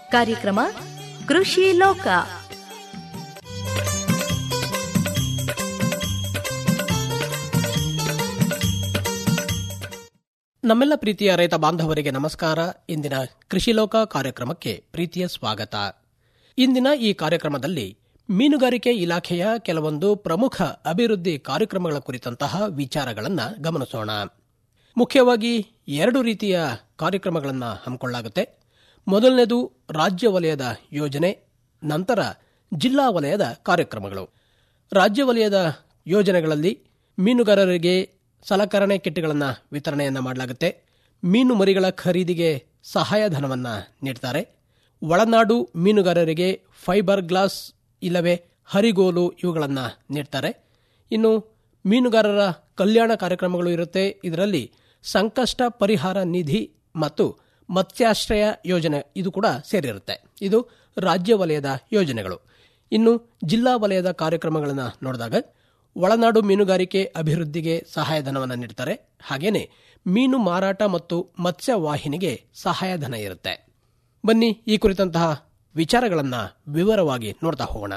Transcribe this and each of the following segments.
ಕಾರ್ಯಕ್ರಮ ಕೃಷಿ ಲೋಕ ನಮ್ಮೆಲ್ಲ ಪ್ರೀತಿಯ ರೈತ ಬಾಂಧವರಿಗೆ ನಮಸ್ಕಾರ ಇಂದಿನ ಕೃಷಿ ಲೋಕ ಕಾರ್ಯಕ್ರಮಕ್ಕೆ ಪ್ರೀತಿಯ ಸ್ವಾಗತ ಇಂದಿನ ಈ ಕಾರ್ಯಕ್ರಮದಲ್ಲಿ ಮೀನುಗಾರಿಕೆ ಇಲಾಖೆಯ ಕೆಲವೊಂದು ಪ್ರಮುಖ ಅಭಿವೃದ್ಧಿ ಕಾರ್ಯಕ್ರಮಗಳ ಕುರಿತಂತಹ ವಿಚಾರಗಳನ್ನು ಗಮನಿಸೋಣ ಮುಖ್ಯವಾಗಿ ಎರಡು ರೀತಿಯ ಕಾರ್ಯಕ್ರಮಗಳನ್ನು ಹಮ್ಮಿಕೊಳ್ಳಲಾಗುತ್ತೆ ಮೊದಲನೇದು ರಾಜ್ಯ ವಲಯದ ಯೋಜನೆ ನಂತರ ಜಿಲ್ಲಾ ವಲಯದ ಕಾರ್ಯಕ್ರಮಗಳು ರಾಜ್ಯ ವಲಯದ ಯೋಜನೆಗಳಲ್ಲಿ ಮೀನುಗಾರರಿಗೆ ಸಲಕರಣೆ ಕಿಟ್ಗಳನ್ನು ವಿತರಣೆಯನ್ನು ಮಾಡಲಾಗುತ್ತೆ ಮೀನು ಮರಿಗಳ ಖರೀದಿಗೆ ಸಹಾಯಧನವನ್ನು ನೀಡ್ತಾರೆ ಒಳನಾಡು ಮೀನುಗಾರರಿಗೆ ಫೈಬರ್ ಗ್ಲಾಸ್ ಇಲ್ಲವೇ ಹರಿಗೋಲು ಇವುಗಳನ್ನು ನೀಡ್ತಾರೆ ಇನ್ನು ಮೀನುಗಾರರ ಕಲ್ಯಾಣ ಕಾರ್ಯಕ್ರಮಗಳು ಇರುತ್ತೆ ಇದರಲ್ಲಿ ಸಂಕಷ್ಟ ಪರಿಹಾರ ನಿಧಿ ಮತ್ತು ಮತ್ಸ್ಯಾಶ್ರಯ ಯೋಜನೆ ಇದು ಕೂಡ ಸೇರಿರುತ್ತೆ ಇದು ರಾಜ್ಯ ವಲಯದ ಯೋಜನೆಗಳು ಇನ್ನು ಜಿಲ್ಲಾ ವಲಯದ ಕಾರ್ಯಕ್ರಮಗಳನ್ನು ನೋಡಿದಾಗ ಒಳನಾಡು ಮೀನುಗಾರಿಕೆ ಅಭಿವೃದ್ಧಿಗೆ ಸಹಾಯಧನವನ್ನು ನೀಡ್ತಾರೆ ಹಾಗೇನೆ ಮೀನು ಮಾರಾಟ ಮತ್ತು ಮತ್ಸ್ಯ ವಾಹಿನಿಗೆ ಸಹಾಯಧನ ಇರುತ್ತೆ ಬನ್ನಿ ಈ ಕುರಿತಂತಹ ವಿಚಾರಗಳನ್ನು ವಿವರವಾಗಿ ನೋಡ್ತಾ ಹೋಗೋಣ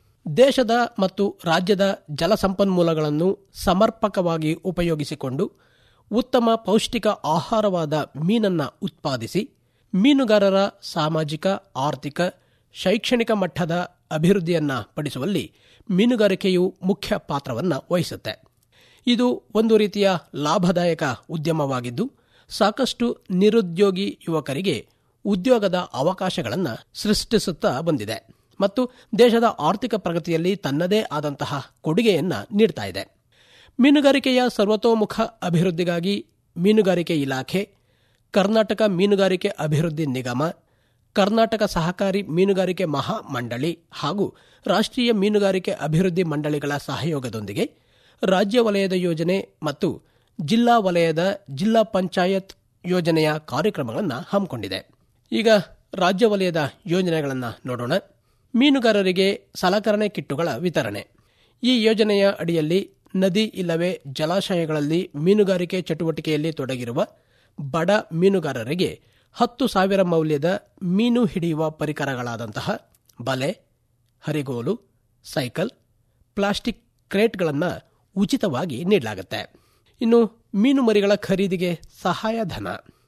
ದೇಶದ ಮತ್ತು ರಾಜ್ಯದ ಜಲಸಂಪನ್ಮೂಲಗಳನ್ನು ಸಮರ್ಪಕವಾಗಿ ಉಪಯೋಗಿಸಿಕೊಂಡು ಉತ್ತಮ ಪೌಷ್ಟಿಕ ಆಹಾರವಾದ ಮೀನನ್ನ ಉತ್ಪಾದಿಸಿ ಮೀನುಗಾರರ ಸಾಮಾಜಿಕ ಆರ್ಥಿಕ ಶೈಕ್ಷಣಿಕ ಮಟ್ಟದ ಅಭಿವೃದ್ಧಿಯನ್ನ ಪಡಿಸುವಲ್ಲಿ ಮೀನುಗಾರಿಕೆಯು ಮುಖ್ಯ ಪಾತ್ರವನ್ನು ವಹಿಸುತ್ತೆ ಇದು ಒಂದು ರೀತಿಯ ಲಾಭದಾಯಕ ಉದ್ಯಮವಾಗಿದ್ದು ಸಾಕಷ್ಟು ನಿರುದ್ಯೋಗಿ ಯುವಕರಿಗೆ ಉದ್ಯೋಗದ ಅವಕಾಶಗಳನ್ನು ಸೃಷ್ಟಿಸುತ್ತಾ ಬಂದಿದೆ ಮತ್ತು ದೇಶದ ಆರ್ಥಿಕ ಪ್ರಗತಿಯಲ್ಲಿ ತನ್ನದೇ ಆದಂತಹ ಕೊಡುಗೆಯನ್ನ ನೀಡ್ತಾ ಇದೆ ಮೀನುಗಾರಿಕೆಯ ಸರ್ವತೋಮುಖ ಅಭಿವೃದ್ಧಿಗಾಗಿ ಮೀನುಗಾರಿಕೆ ಇಲಾಖೆ ಕರ್ನಾಟಕ ಮೀನುಗಾರಿಕೆ ಅಭಿವೃದ್ಧಿ ನಿಗಮ ಕರ್ನಾಟಕ ಸಹಕಾರಿ ಮೀನುಗಾರಿಕೆ ಮಹಾ ಮಂಡಳಿ ಹಾಗೂ ರಾಷ್ಟ್ರೀಯ ಮೀನುಗಾರಿಕೆ ಅಭಿವೃದ್ಧಿ ಮಂಡಳಿಗಳ ಸಹಯೋಗದೊಂದಿಗೆ ರಾಜ್ಯ ವಲಯದ ಯೋಜನೆ ಮತ್ತು ಜಿಲ್ಲಾ ವಲಯದ ಜಿಲ್ಲಾ ಪಂಚಾಯತ್ ಯೋಜನೆಯ ಕಾರ್ಯಕ್ರಮಗಳನ್ನು ಹಮ್ಮಿಕೊಂಡಿದೆ ಈಗ ರಾಜ್ಯ ವಲಯದ ಯೋಜನೆಗಳನ್ನು ನೋಡೋಣ ಮೀನುಗಾರರಿಗೆ ಸಲಕರಣೆ ಕಿಟ್ಟುಗಳ ವಿತರಣೆ ಈ ಯೋಜನೆಯ ಅಡಿಯಲ್ಲಿ ನದಿ ಇಲ್ಲವೇ ಜಲಾಶಯಗಳಲ್ಲಿ ಮೀನುಗಾರಿಕೆ ಚಟುವಟಿಕೆಯಲ್ಲಿ ತೊಡಗಿರುವ ಬಡ ಮೀನುಗಾರರಿಗೆ ಹತ್ತು ಸಾವಿರ ಮೌಲ್ಯದ ಮೀನು ಹಿಡಿಯುವ ಪರಿಕರಗಳಾದಂತಹ ಬಲೆ ಹರಿಗೋಲು ಸೈಕಲ್ ಪ್ಲಾಸ್ಟಿಕ್ ಕ್ರೇಟ್ಗಳನ್ನು ಉಚಿತವಾಗಿ ನೀಡಲಾಗುತ್ತೆ ಇನ್ನು ಮೀನು ಮರಿಗಳ ಖರೀದಿಗೆ ಸಹಾಯಧನ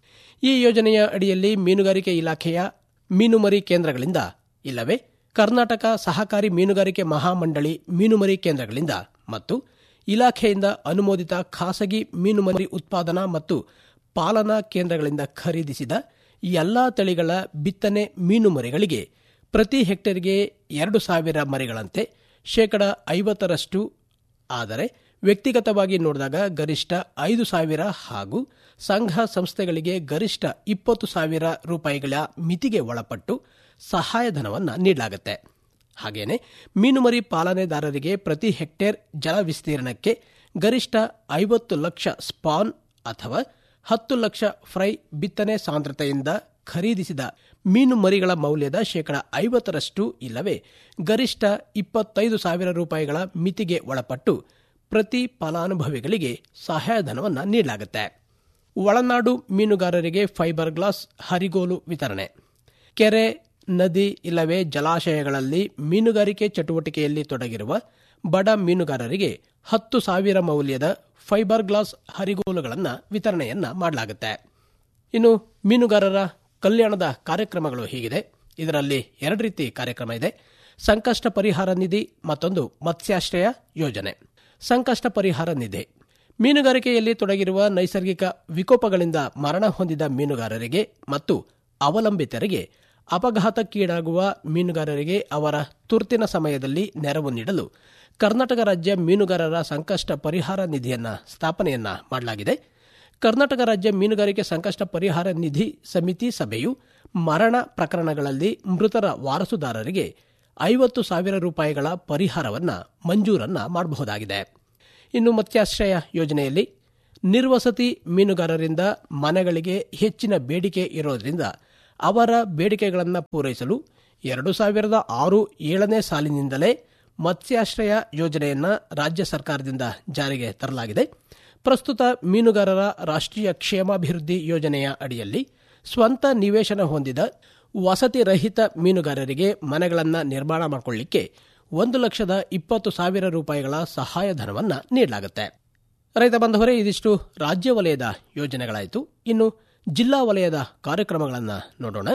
ಈ ಯೋಜನೆಯ ಅಡಿಯಲ್ಲಿ ಮೀನುಗಾರಿಕೆ ಇಲಾಖೆಯ ಮೀನುಮರಿ ಕೇಂದ್ರಗಳಿಂದ ಇಲ್ಲವೇ ಕರ್ನಾಟಕ ಸಹಕಾರಿ ಮೀನುಗಾರಿಕೆ ಮಹಾಮಂಡಳಿ ಮೀನುಮರಿ ಕೇಂದ್ರಗಳಿಂದ ಮತ್ತು ಇಲಾಖೆಯಿಂದ ಅನುಮೋದಿತ ಖಾಸಗಿ ಮೀನುಮರಿ ಉತ್ಪಾದನಾ ಮತ್ತು ಪಾಲನಾ ಕೇಂದ್ರಗಳಿಂದ ಖರೀದಿಸಿದ ಎಲ್ಲಾ ತಳಿಗಳ ಬಿತ್ತನೆ ಮೀನು ಮರಿಗಳಿಗೆ ಪ್ರತಿ ಹೆಕ್ಟೇರ್ಗೆ ಎರಡು ಸಾವಿರ ಮರಿಗಳಂತೆ ಶೇಕಡ ಐವತ್ತರಷ್ಟು ಆದರೆ ವ್ಯಕ್ತಿಗತವಾಗಿ ನೋಡಿದಾಗ ಗರಿಷ್ಠ ಐದು ಸಾವಿರ ಹಾಗೂ ಸಂಘ ಸಂಸ್ಥೆಗಳಿಗೆ ಗರಿಷ್ಠ ಇಪ್ಪತ್ತು ಸಾವಿರ ರೂಪಾಯಿಗಳ ಮಿತಿಗೆ ಒಳಪಟ್ಟು ಸಹಾಯಧನವನ್ನು ನೀಡಲಾಗುತ್ತೆ ಹಾಗೇನೆ ಮೀನುಮರಿ ಪಾಲನೆದಾರರಿಗೆ ಪ್ರತಿ ಹೆಕ್ಟೇರ್ ಜಲ ವಿಸ್ತೀರ್ಣಕ್ಕೆ ಗರಿಷ್ಠ ಐವತ್ತು ಲಕ್ಷ ಸ್ಪಾನ್ ಅಥವಾ ಹತ್ತು ಲಕ್ಷ ಫ್ರೈ ಬಿತ್ತನೆ ಸಾಂದ್ರತೆಯಿಂದ ಖರೀದಿಸಿದ ಮೀನು ಮರಿಗಳ ಮೌಲ್ಯದ ಶೇಕಡ ಐವತ್ತರಷ್ಟು ಇಲ್ಲವೇ ಗರಿಷ್ಠ ಇಪ್ಪತ್ತೈದು ಸಾವಿರ ರೂಪಾಯಿಗಳ ಮಿತಿಗೆ ಒಳಪಟ್ಟು ಪ್ರತಿ ಫಲಾನುಭವಿಗಳಿಗೆ ಸಹಾಯಧನವನ್ನು ನೀಡಲಾಗುತ್ತೆ ಒಳನಾಡು ಮೀನುಗಾರರಿಗೆ ಫೈಬರ್ ಗ್ಲಾಸ್ ಹರಿಗೋಲು ವಿತರಣೆ ಕೆರೆ ನದಿ ಇಲ್ಲವೇ ಜಲಾಶಯಗಳಲ್ಲಿ ಮೀನುಗಾರಿಕೆ ಚಟುವಟಿಕೆಯಲ್ಲಿ ತೊಡಗಿರುವ ಬಡ ಮೀನುಗಾರರಿಗೆ ಹತ್ತು ಸಾವಿರ ಮೌಲ್ಯದ ಫೈಬರ್ ಗ್ಲಾಸ್ ಹರಿಗೋಲುಗಳನ್ನು ವಿತರಣೆಯನ್ನ ಮಾಡಲಾಗುತ್ತೆ ಇನ್ನು ಮೀನುಗಾರರ ಕಲ್ಯಾಣದ ಕಾರ್ಯಕ್ರಮಗಳು ಹೀಗಿದೆ ಇದರಲ್ಲಿ ಎರಡು ರೀತಿ ಕಾರ್ಯಕ್ರಮ ಇದೆ ಸಂಕಷ್ಟ ಪರಿಹಾರ ನಿಧಿ ಮತ್ತೊಂದು ಮತ್ಸ್ಯಾಶ್ರಯ ಯೋಜನೆ ಸಂಕಷ್ಟ ಪರಿಹಾರ ನಿಧಿ ಮೀನುಗಾರಿಕೆಯಲ್ಲಿ ತೊಡಗಿರುವ ನೈಸರ್ಗಿಕ ವಿಕೋಪಗಳಿಂದ ಮರಣ ಹೊಂದಿದ ಮೀನುಗಾರರಿಗೆ ಮತ್ತು ಅವಲಂಬಿತರಿಗೆ ಅಪಘಾತಕ್ಕೀಡಾಗುವ ಮೀನುಗಾರರಿಗೆ ಅವರ ತುರ್ತಿನ ಸಮಯದಲ್ಲಿ ನೆರವು ನೀಡಲು ಕರ್ನಾಟಕ ರಾಜ್ಯ ಮೀನುಗಾರರ ಸಂಕಷ್ಟ ಪರಿಹಾರ ನಿಧಿಯನ್ನ ಸ್ಥಾಪನೆಯನ್ನ ಮಾಡಲಾಗಿದೆ ಕರ್ನಾಟಕ ರಾಜ್ಯ ಮೀನುಗಾರಿಕೆ ಸಂಕಷ್ಟ ಪರಿಹಾರ ನಿಧಿ ಸಮಿತಿ ಸಭೆಯು ಮರಣ ಪ್ರಕರಣಗಳಲ್ಲಿ ಮೃತರ ವಾರಸುದಾರರಿಗೆ ಐವತ್ತು ಸಾವಿರ ರೂಪಾಯಿಗಳ ಪರಿಹಾರವನ್ನ ಮಂಜೂರನ್ನ ಮಾಡಬಹುದಾಗಿದೆ ಇನ್ನು ಮತ್ಸ್ಯಾಶ್ರಯ ಯೋಜನೆಯಲ್ಲಿ ನಿರ್ವಸತಿ ಮೀನುಗಾರರಿಂದ ಮನೆಗಳಿಗೆ ಹೆಚ್ಚಿನ ಬೇಡಿಕೆ ಇರೋದ್ರಿಂದ ಅವರ ಬೇಡಿಕೆಗಳನ್ನು ಪೂರೈಸಲು ಎರಡು ಸಾವಿರದ ಆರು ಏಳನೇ ಸಾಲಿನಿಂದಲೇ ಮತ್ಸ್ಯಾಶ್ರಯ ಯೋಜನೆಯನ್ನ ರಾಜ್ಯ ಸರ್ಕಾರದಿಂದ ಜಾರಿಗೆ ತರಲಾಗಿದೆ ಪ್ರಸ್ತುತ ಮೀನುಗಾರರ ರಾಷ್ಟ್ರೀಯ ಕ್ಷೇಮಾಭಿವೃದ್ಧಿ ಯೋಜನೆಯ ಅಡಿಯಲ್ಲಿ ಸ್ವಂತ ನಿವೇಶನ ಹೊಂದಿದ ವಸತಿ ರಹಿತ ಮೀನುಗಾರರಿಗೆ ಮನೆಗಳನ್ನು ನಿರ್ಮಾಣ ಮಾಡಿಕೊಳ್ಳಿಕ್ಕೆ ಒಂದು ಲಕ್ಷದ ಇಪ್ಪತ್ತು ಸಾವಿರ ರೂಪಾಯಿಗಳ ಸಹಾಯಧನವನ್ನು ನೀಡಲಾಗುತ್ತೆ ರೈತ ಬಾಂಧವರೇ ಇದಿಷ್ಟು ರಾಜ್ಯ ವಲಯದ ಯೋಜನೆಗಳಾಯಿತು ಇನ್ನು ಜಿಲ್ಲಾ ವಲಯದ ಕಾರ್ಯಕ್ರಮಗಳನ್ನು ನೋಡೋಣ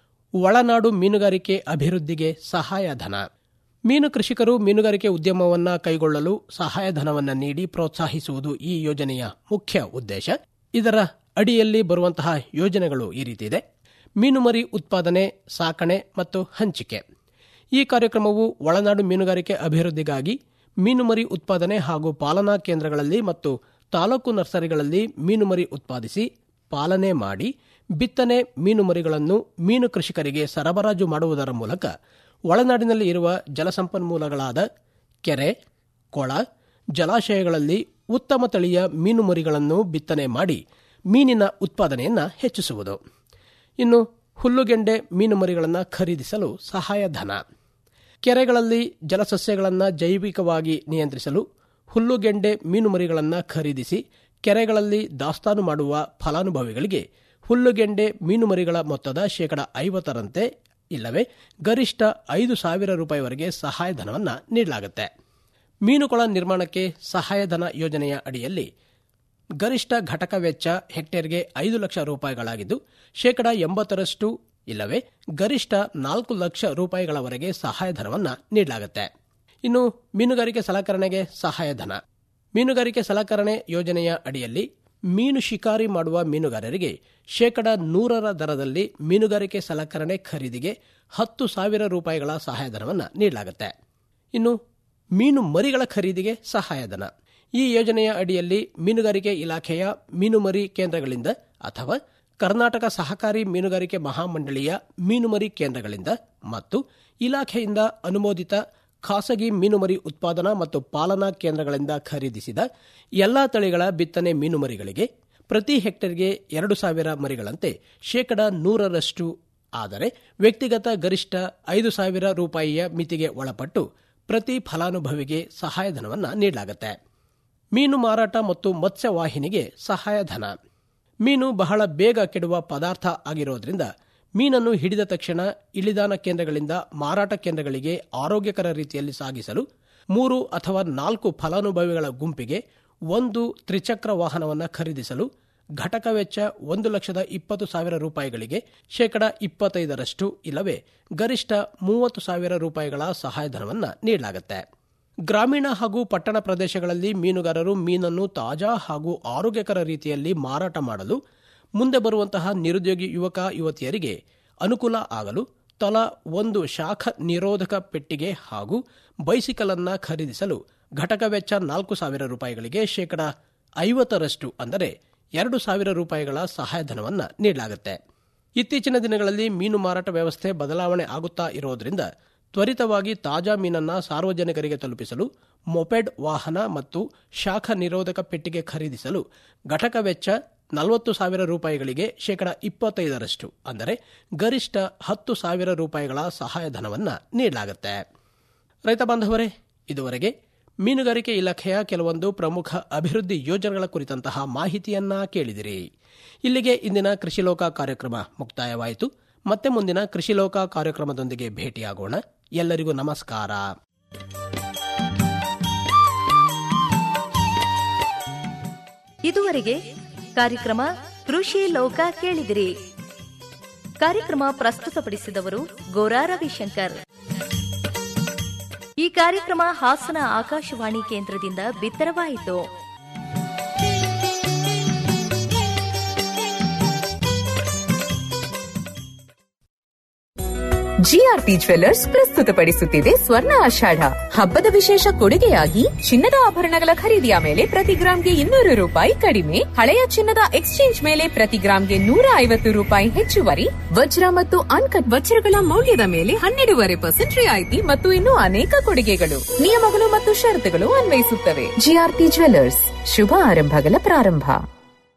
ಒಳನಾಡು ಮೀನುಗಾರಿಕೆ ಅಭಿವೃದ್ಧಿಗೆ ಸಹಾಯಧನ ಮೀನು ಕೃಷಿಕರು ಮೀನುಗಾರಿಕೆ ಉದ್ಯಮವನ್ನು ಕೈಗೊಳ್ಳಲು ಸಹಾಯಧನವನ್ನು ನೀಡಿ ಪ್ರೋತ್ಸಾಹಿಸುವುದು ಈ ಯೋಜನೆಯ ಮುಖ್ಯ ಉದ್ದೇಶ ಇದರ ಅಡಿಯಲ್ಲಿ ಬರುವಂತಹ ಯೋಜನೆಗಳು ಈ ರೀತಿ ಇದೆ ಮೀನುಮರಿ ಉತ್ಪಾದನೆ ಸಾಕಣೆ ಮತ್ತು ಹಂಚಿಕೆ ಈ ಕಾರ್ಯಕ್ರಮವು ಒಳನಾಡು ಮೀನುಗಾರಿಕೆ ಅಭಿವೃದ್ಧಿಗಾಗಿ ಮೀನುಮರಿ ಉತ್ಪಾದನೆ ಹಾಗೂ ಪಾಲನಾ ಕೇಂದ್ರಗಳಲ್ಲಿ ಮತ್ತು ತಾಲೂಕು ನರ್ಸರಿಗಳಲ್ಲಿ ಮೀನುಮರಿ ಉತ್ಪಾದಿಸಿ ಪಾಲನೆ ಮಾಡಿ ಬಿತ್ತನೆ ಮೀನುಮರಿಗಳನ್ನು ಮೀನು ಕೃಷಿಕರಿಗೆ ಸರಬರಾಜು ಮಾಡುವುದರ ಮೂಲಕ ಒಳನಾಡಿನಲ್ಲಿ ಇರುವ ಜಲಸಂಪನ್ಮೂಲಗಳಾದ ಕೆರೆ ಕೊಳ ಜಲಾಶಯಗಳಲ್ಲಿ ಉತ್ತಮ ತಳಿಯ ಮೀನುಮರಿಗಳನ್ನು ಬಿತ್ತನೆ ಮಾಡಿ ಮೀನಿನ ಉತ್ಪಾದನೆಯನ್ನು ಹೆಚ್ಚಿಸುವುದು ಇನ್ನು ಹುಲ್ಲುಗೆಂಡೆ ಮೀನುಮರಿಗಳನ್ನು ಖರೀದಿಸಲು ಸಹಾಯಧನ ಕೆರೆಗಳಲ್ಲಿ ಜಲಸಸ್ಯಗಳನ್ನು ಜೈವಿಕವಾಗಿ ನಿಯಂತ್ರಿಸಲು ಹುಲ್ಲುಗೆಂಡೆ ಮೀನುಮರಿಗಳನ್ನು ಖರೀದಿಸಿ ಕೆರೆಗಳಲ್ಲಿ ದಾಸ್ತಾನು ಮಾಡುವ ಫಲಾನುಭವಿಗಳಿಗೆ ಹುಲ್ಲುಗೆಂಡೆ ಮೀನುಮರಿಗಳ ಮೊತ್ತದ ಶೇಕಡ ಐವತ್ತರಂತೆ ಇಲ್ಲವೇ ಗರಿಷ್ಠ ಐದು ಸಾವಿರ ರೂಪಾಯಿವರೆಗೆ ಸಹಾಯಧನವನ್ನು ನೀಡಲಾಗುತ್ತೆ ಮೀನುಕೊಳ ನಿರ್ಮಾಣಕ್ಕೆ ಸಹಾಯಧನ ಯೋಜನೆಯ ಅಡಿಯಲ್ಲಿ ಗರಿಷ್ಠ ಘಟಕ ವೆಚ್ಚ ಹೆಕ್ಟೇರ್ಗೆ ಐದು ಲಕ್ಷ ರೂಪಾಯಿಗಳಾಗಿದ್ದು ಶೇಕಡ ಎಂಬತ್ತರಷ್ಟು ಇಲ್ಲವೇ ಗರಿಷ್ಠ ನಾಲ್ಕು ಲಕ್ಷ ರೂಪಾಯಿಗಳವರೆಗೆ ಸಹಾಯಧನವನ್ನು ನೀಡಲಾಗುತ್ತೆ ಇನ್ನು ಮೀನುಗಾರಿಕೆ ಸಲಕರಣೆಗೆ ಸಹಾಯಧನ ಮೀನುಗಾರಿಕೆ ಸಲಕರಣೆ ಯೋಜನೆಯ ಅಡಿಯಲ್ಲಿ ಮೀನು ಶಿಕಾರಿ ಮಾಡುವ ಮೀನುಗಾರರಿಗೆ ಶೇಕಡ ನೂರರ ದರದಲ್ಲಿ ಮೀನುಗಾರಿಕೆ ಸಲಕರಣೆ ಖರೀದಿಗೆ ಹತ್ತು ಸಾವಿರ ರೂಪಾಯಿಗಳ ಸಹಾಯಧನವನ್ನು ನೀಡಲಾಗುತ್ತೆ ಇನ್ನು ಮೀನು ಮರಿಗಳ ಖರೀದಿಗೆ ಸಹಾಯಧನ ಈ ಯೋಜನೆಯ ಅಡಿಯಲ್ಲಿ ಮೀನುಗಾರಿಕೆ ಇಲಾಖೆಯ ಮೀನುಮರಿ ಕೇಂದ್ರಗಳಿಂದ ಅಥವಾ ಕರ್ನಾಟಕ ಸಹಕಾರಿ ಮೀನುಗಾರಿಕೆ ಮಹಾಮಂಡಳಿಯ ಮೀನುಮರಿ ಕೇಂದ್ರಗಳಿಂದ ಮತ್ತು ಇಲಾಖೆಯಿಂದ ಅನುಮೋದಿತ ಖಾಸಗಿ ಮೀನುಮರಿ ಉತ್ಪಾದನಾ ಮತ್ತು ಪಾಲನಾ ಕೇಂದ್ರಗಳಿಂದ ಖರೀದಿಸಿದ ಎಲ್ಲಾ ತಳಿಗಳ ಬಿತ್ತನೆ ಮೀನುಮರಿಗಳಿಗೆ ಪ್ರತಿ ಹೆಕ್ಟೇರ್ಗೆ ಎರಡು ಸಾವಿರ ಮರಿಗಳಂತೆ ಶೇಕಡ ನೂರರಷ್ಟು ಆದರೆ ವ್ಯಕ್ತಿಗತ ಗರಿಷ್ಠ ಐದು ಸಾವಿರ ರೂಪಾಯಿಯ ಮಿತಿಗೆ ಒಳಪಟ್ಟು ಪ್ರತಿ ಫಲಾನುಭವಿಗೆ ಸಹಾಯಧನವನ್ನು ನೀಡಲಾಗುತ್ತೆ ಮೀನು ಮಾರಾಟ ಮತ್ತು ಮತ್ಸ್ಯವಾಹಿನಿಗೆ ಸಹಾಯಧನ ಮೀನು ಬಹಳ ಬೇಗ ಕೆಡುವ ಪದಾರ್ಥ ಆಗಿರೋದ್ರಿಂದ ಮೀನನ್ನು ಹಿಡಿದ ತಕ್ಷಣ ಇಳಿದಾನ ಕೇಂದ್ರಗಳಿಂದ ಮಾರಾಟ ಕೇಂದ್ರಗಳಿಗೆ ಆರೋಗ್ಯಕರ ರೀತಿಯಲ್ಲಿ ಸಾಗಿಸಲು ಮೂರು ಅಥವಾ ನಾಲ್ಕು ಫಲಾನುಭವಿಗಳ ಗುಂಪಿಗೆ ಒಂದು ತ್ರಿಚಕ್ರ ವಾಹನವನ್ನು ಖರೀದಿಸಲು ಘಟಕ ವೆಚ್ಚ ಒಂದು ಲಕ್ಷದ ಇಪ್ಪತ್ತು ಸಾವಿರ ರೂಪಾಯಿಗಳಿಗೆ ಶೇಕಡ ಇಪ್ಪತ್ತೈದರಷ್ಟು ಇಲ್ಲವೇ ಗರಿಷ್ಠ ಮೂವತ್ತು ಸಾವಿರ ರೂಪಾಯಿಗಳ ಸಹಾಯಧನವನ್ನು ನೀಡಲಾಗುತ್ತೆ ಗ್ರಾಮೀಣ ಹಾಗೂ ಪಟ್ಟಣ ಪ್ರದೇಶಗಳಲ್ಲಿ ಮೀನುಗಾರರು ಮೀನನ್ನು ತಾಜಾ ಹಾಗೂ ಆರೋಗ್ಯಕರ ರೀತಿಯಲ್ಲಿ ಮಾರಾಟ ಮಾಡಲು ಮುಂದೆ ಬರುವಂತಹ ನಿರುದ್ಯೋಗಿ ಯುವಕ ಯುವತಿಯರಿಗೆ ಅನುಕೂಲ ಆಗಲು ತಲಾ ಒಂದು ಶಾಖ ನಿರೋಧಕ ಪೆಟ್ಟಿಗೆ ಹಾಗೂ ಬೈಸಿಕಲ್ ಅನ್ನ ಖರೀದಿಸಲು ಘಟಕ ವೆಚ್ಚ ನಾಲ್ಕು ಸಾವಿರ ರೂಪಾಯಿಗಳಿಗೆ ಶೇಕಡ ಐವತ್ತರಷ್ಟು ಅಂದರೆ ಎರಡು ಸಾವಿರ ರೂಪಾಯಿಗಳ ಸಹಾಯಧನವನ್ನು ನೀಡಲಾಗುತ್ತೆ ಇತ್ತೀಚಿನ ದಿನಗಳಲ್ಲಿ ಮೀನು ಮಾರಾಟ ವ್ಯವಸ್ಥೆ ಬದಲಾವಣೆ ಆಗುತ್ತಾ ಇರೋದ್ರಿಂದ ತ್ವರಿತವಾಗಿ ತಾಜಾ ಮೀನನ್ನ ಸಾರ್ವಜನಿಕರಿಗೆ ತಲುಪಿಸಲು ಮೊಪೆಡ್ ವಾಹನ ಮತ್ತು ಶಾಖ ನಿರೋಧಕ ಪೆಟ್ಟಿಗೆ ಖರೀದಿಸಲು ಘಟಕ ವೆಚ್ಚ ನಲವತ್ತು ಸಾವಿರ ರೂಪಾಯಿಗಳಿಗೆ ಶೇಕಡ ಇಪ್ಪತ್ತೈದರಷ್ಟು ಅಂದರೆ ಗರಿಷ್ಠ ಹತ್ತು ಸಾವಿರ ರೂಪಾಯಿಗಳ ಸಹಾಯಧನವನ್ನು ನೀಡಲಾಗುತ್ತೆ ರೈತ ಬಾಂಧವರೇ ಇದುವರೆಗೆ ಮೀನುಗಾರಿಕೆ ಇಲಾಖೆಯ ಕೆಲವೊಂದು ಪ್ರಮುಖ ಅಭಿವೃದ್ಧಿ ಯೋಜನೆಗಳ ಕುರಿತಂತಹ ಮಾಹಿತಿಯನ್ನ ಕೇಳಿದಿರಿ ಇಲ್ಲಿಗೆ ಇಂದಿನ ಕೃಷಿಲೋಕ ಕಾರ್ಯಕ್ರಮ ಮುಕ್ತಾಯವಾಯಿತು ಮತ್ತೆ ಮುಂದಿನ ಕೃಷಿಲೋಕ ಕಾರ್ಯಕ್ರಮದೊಂದಿಗೆ ಭೇಟಿಯಾಗೋಣ ಎಲ್ಲರಿಗೂ ನಮಸ್ಕಾರ ಇದುವರೆಗೆ ಕಾರ್ಯಕ್ರಮ ಕೃಷಿ ಲೋಕ ಕೇಳಿದಿರಿ ಕಾರ್ಯಕ್ರಮ ಪ್ರಸ್ತುತಪಡಿಸಿದವರು ಗೋರಾ ರವಿಶಂಕರ್ ಈ ಕಾರ್ಯಕ್ರಮ ಹಾಸನ ಆಕಾಶವಾಣಿ ಕೇಂದ್ರದಿಂದ ಬಿತ್ತರವಾಯಿತು ಜಿಆರ್ಪಿ ಜ್ವೆಲ್ಲರ್ಸ್ ಪ್ರಸ್ತುತಪಡಿಸುತ್ತಿದೆ ಸ್ವರ್ಣ ಆಷಾಢ ಹಬ್ಬದ ವಿಶೇಷ ಕೊಡುಗೆಯಾಗಿ ಚಿನ್ನದ ಆಭರಣಗಳ ಖರೀದಿಯ ಮೇಲೆ ಪ್ರತಿ ಗ್ರಾಂಗೆ ಇನ್ನೂರು ರೂಪಾಯಿ ಕಡಿಮೆ ಹಳೆಯ ಚಿನ್ನದ ಎಕ್ಸ್ಚೇಂಜ್ ಮೇಲೆ ಪ್ರತಿ ಗ್ರಾಂಗೆ ನೂರ ಐವತ್ತು ರೂಪಾಯಿ ಹೆಚ್ಚುವರಿ ವಜ್ರ ಮತ್ತು ಅನ್ಕಟ್ ವಜ್ರಗಳ ಮೌಲ್ಯದ ಮೇಲೆ ಹನ್ನೆರಡೂವರೆ ಪರ್ಸೆಂಟ್ ರಿಯಾಯಿತಿ ಮತ್ತು ಇನ್ನೂ ಅನೇಕ ಕೊಡುಗೆಗಳು ನಿಯಮಗಳು ಮತ್ತು ಷರತ್ತುಗಳು ಅನ್ವಯಿಸುತ್ತವೆ ಜಿಆರ್ಪಿ ಜ್ವೆಲ್ಲರ್ಸ್ ಶುಭ ಆರಂಭಗಳ ಪ್ರಾರಂಭ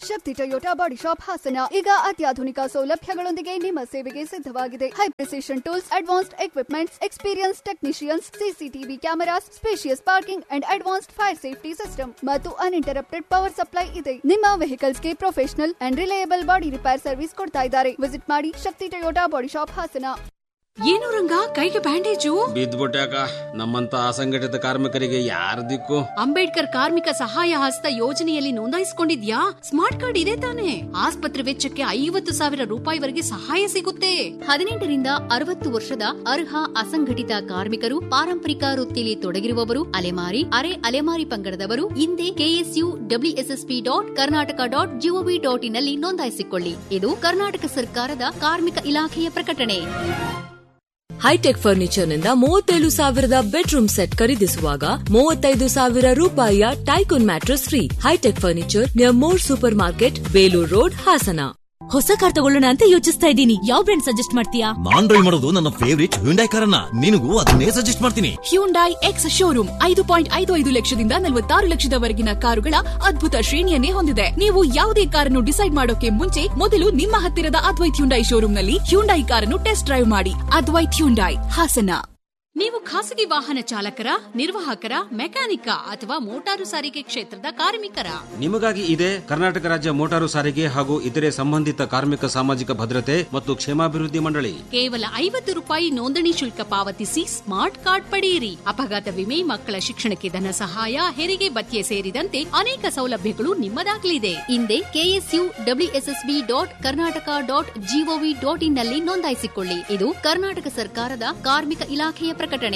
Shakti Toyota body shop Hassan ಈಗ ಅತ್ಯಾಧುನಿಕ ಸೌಲಭ್ಯಗಳೊಂದಿಗೆ ನಿಮ್ಮ ಸೇವೆಗೆ ಸಿದ್ಧವಾಗಿದೆ high precision tools advanced equipments experience technicians CCTV cameras spacious parking and advanced fire safety system ಮತ್ತು ಅನ್ಇಂಟರಪ್ಟೆಡ್ ಪವರ್ ಸಪ್ಲೈ ಇದೆ ನಿಮ್ಮ ವೆಹಿಕಲ್ಸ್ಗೆ professional and reliable body repair service ಕೊಡ್ತಾ ಇದ್ದಾರೆ ವಿಸಿಟ್ ಮಾಡಿ Shakti Toyota body shop Hassan ಏನು ರಂಗ ಕೈಗೆ ಬ್ಯಾಂಡೇಜು ಬಿದ್ದ್ಬಿಟ್ಯಾಕ ನಮ್ಮಂತ ಅಸಂಘಟಿತ ಕಾರ್ಮಿಕರಿಗೆ ಯಾರ ದಿಕ್ಕು ಅಂಬೇಡ್ಕರ್ ಕಾರ್ಮಿಕ ಸಹಾಯ ಹಸ್ತ ಯೋಜನೆಯಲ್ಲಿ ನೋಂದಾಯಿಸಿಕೊಂಡಿದ್ಯಾ ಸ್ಮಾರ್ಟ್ ಕಾರ್ಡ್ ಇದೆ ತಾನೆ ಆಸ್ಪತ್ರೆ ವೆಚ್ಚಕ್ಕೆ ಐವತ್ತು ಸಾವಿರ ರೂಪಾಯಿವರೆಗೆ ಸಹಾಯ ಸಿಗುತ್ತೆ ಹದಿನೆಂಟರಿಂದ ಅರವತ್ತು ವರ್ಷದ ಅರ್ಹ ಅಸಂಘಟಿತ ಕಾರ್ಮಿಕರು ಪಾರಂಪರಿಕ ವೃತ್ತಿಯಲ್ಲಿ ತೊಡಗಿರುವವರು ಅಲೆಮಾರಿ ಅರೆ ಅಲೆಮಾರಿ ಪಂಗಡದವರು ಹಿಂದೆ KSU WSSP dot Karnataka dot GOV dot ಇನ್ನಲ್ಲಿ ನೋಂದಾಯಿಸಿಕೊಳ್ಳಿ ಇದು ಕರ್ನಾಟಕ ಸರ್ಕಾರದ ಕಾರ್ಮಿಕ ಇಲಾಖೆಯ ಪ್ರಕಟಣೆ ಹೈಟೆಕ್ ಫರ್ನಿಚರ್ನಿಂದ ಮೂವತ್ತೇಳು ಸಾವಿರದ ಬೆಡ್ರೂಮ್ ಸೆಟ್ ಖರೀದಿಸುವಾಗ ಮೂವತ್ತೈದು ಸಾವಿರ ರೂಪಾಯಿಯ ಟೈಕೋನ್ mattress free hitech furniture near More super market Belur road Hassan ಹೊಸ ಕಾರ್ ತಗೊಳ್ಳೋಣ ಅಂತ ಯೋಚಿಸ್ತಾ ಇದ್ದೀನಿ ಯಾವ ಬ್ರ್ಯಾಂಡ್ ಸಜೆಸ್ಟ್ ಮಾಡ್ತೀಯಾ ನಾನ್ ಡ್ರೈವ್ ಮಾಡೋದು ನನ್ನ ಫೇವರಿಟ್ ಹ್ಯುಂಡೈ ಕಾರನ್ನ ನಿನಗೂ ಅದನ್ನೇ ಸಜೆಸ್ಟ್ ಮಾಡ್ತೀನಿ ಹ್ಯೂಂಡೈ ಎಕ್ಸ್ ಶೋರೂಮ್ ಐದು ಪಾಯಿಂಟ್ ಐದು ಐದು ಲಕ್ಷದಿಂದ ನಲವತ್ತಾರು ಲಕ್ಷದವರೆಗಿನ ಕಾರುಗಳ ಅದ್ಭುತ ಶ್ರೇಣಿಯನ್ನೇ ಹೊಂದಿದೆ ನೀವು ಯಾವುದೇ ಕಾರನ್ನು ಡಿಸೈಡ್ ಮಾಡೋಕೆ ಮುಂಚೆ ಮೊದಲು ನಿಮ್ಮ ಹತ್ತಿರದ ಅದ್ವೈತ್ ಹ್ಯುಂಡೈ ಶೋರೂಮ್ನಲ್ಲಿ ಹ್ಯುಂಡೈ ಕಾರನ್ನು ಟೆಸ್ಟ್ ಡ್ರೈವ್ ಮಾಡಿ ಅದ್ವೈತ್ ಹ್ಯುಂಡೈ ಹಾಸನ ನೀವು ಖಾಸಗಿ ವಾಹನ ಚಾಲಕರ ನಿರ್ವಾಹಕರ ಮೆಕ್ಯಾನಿಕ ಅಥವಾ ಮೋಟಾರು ಸಾರಿಗೆ ಕ್ಷೇತ್ರದ ಕಾರ್ಮಿಕರ ನಿಮಗಾಗಿ ಇದೆ ಕರ್ನಾಟಕ ರಾಜ್ಯ ಮೋಟಾರು ಸಾರಿಗೆ ಹಾಗೂ ಇತರೆ ಸಂಬಂಧಿತ ಕಾರ್ಮಿಕ ಸಾಮಾಜಿಕ ಭದ್ರತೆ ಮತ್ತು ಕ್ಷೇಮಾಭಿವೃದ್ಧಿ ಮಂಡಳಿ ಕೇವಲ ಐವತ್ತು ರೂಪಾಯಿ ನೋಂದಣಿ ಶುಲ್ಕ ಪಾವತಿಸಿ ಸ್ಮಾರ್ಟ್ ಕಾರ್ಡ್ ಪಡೆಯಿರಿ ಅಪಘಾತ ವಿಮೆ ಮಕ್ಕಳ ಶಿಕ್ಷಣಕ್ಕೆ ಧನ ಸಹಾಯ ಹೆರಿಗೆ ಭತ್ಯೆ ಸೇರಿದಂತೆ ಅನೇಕ ಸೌಲಭ್ಯಗಳು ನಿಮ್ಮದಾಗಲಿದೆ ಹಿಂದೆ KSU WSSB dot Karnataka dot GOV dot ಇನ್ನಲ್ಲಿ ನೋಂದಾಯಿಸಿಕೊಳ್ಳಿ ಇದು ಕರ್ನಾಟಕ ಸರ್ಕಾರದ ಕಾರ್ಮಿಕ ಇಲಾಖೆಯ ಪ್ರಕಟಣೆ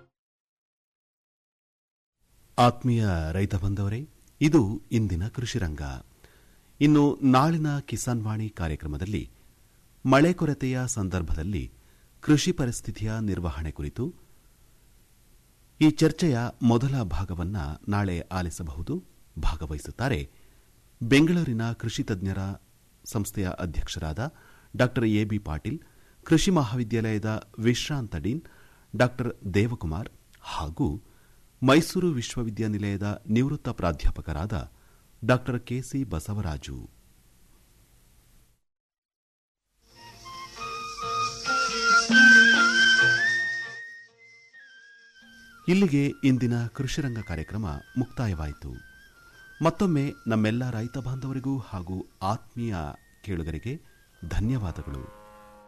ಆತ್ಮೀಯ ರೈತ ಬಂದವರೇ ಇದು ಇಂದಿನ ಕೃಷಿರಂಗ ಇನ್ನು ನಾಳಿನ ಕಿಸಾನ್ ವಾಣಿ ಕಾರ್ಯಕ್ರಮದಲ್ಲಿ ಮಳೆ ಕೊರತೆಯ ಸಂದರ್ಭದಲ್ಲಿ ಕೃಷಿ ಪರಿಸ್ಥಿತಿಯ ನಿರ್ವಹಣೆ ಕುರಿತು ಈ ಚರ್ಚೆಯ ಮೊದಲ ಭಾಗವನ್ನ ನಾಳೆ ಆಲಿಸಬಹುದು ಭಾಗವಹಿಸುತ್ತಾರೆ ಬೆಂಗಳೂರಿನ ಕೃಷಿ ತಜ್ಞರ ಸಂಸ್ಥೆಯ ಅಧ್ಯಕ್ಷರಾದ ಡಾ ಎಬಿ ಪಾಟೀಲ್ ಕೃಷಿ ಮಹಾವಿದ್ಯಾಲಯದ ವಿಶ್ರಾಂತ ಡೀನ್ ಡಾ ದೇವಕುಮಾರ್ ಹಾಗೂ ಮೈಸೂರು ವಿಶ್ವವಿದ್ಯಾನಿಲಯದ ನಿವೃತ್ತ ಪ್ರಾಧ್ಯಾಪಕರಾದ ಡಾ ಕೆಸಿ ಬಸವರಾಜು ಇಲ್ಲಿಗೆ ಇಂದಿನ ಕೃಷಿರಂಗ ಕಾರ್ಯಕ್ರಮ ಮುಕ್ತಾಯವಾಯಿತು ಮತ್ತೊಮ್ಮೆ ನಮ್ಮೆಲ್ಲ ರೈತ ಬಾಂಧವರಿಗೂ ಹಾಗೂ ಆತ್ಮೀಯ ಕೇಳುಗರಿಗೆ ಧನ್ಯವಾದಗಳು